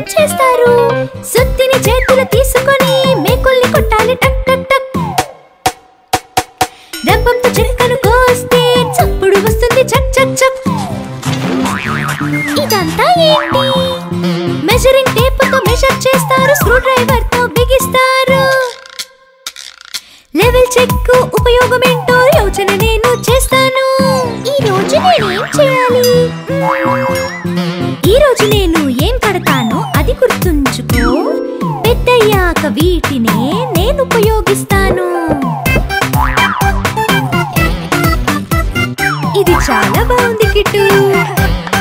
చేస్తారు సుత్తిని చేతులు తీసుకొని మేకుల్ని కొట్టాలి టక్ టక్ టక్ రంపంతో చెక్కను కోస్తే చప్పుడు వస్తుంది చక్ చక్ చక్ ఇదంతా ఏంటి మెజరింగ్ టేపుతో మెజర్ చేస్తారు స్క్రూ డ్రైవర్ తో బిగిస్తారు లెవెల్ చెక్ ఉపయోగం ఏంటో యోచన నేను చేస్తాను ఈ రోజు నేనేం చేయాలి ఈ రోజు నేను ఏం కడతానో అది గుర్తుంచుకో పెద్దయ్యాక వీటినే నేను ఉపయోగిస్తాను ఇది చాలా బాగుంది కిట్టు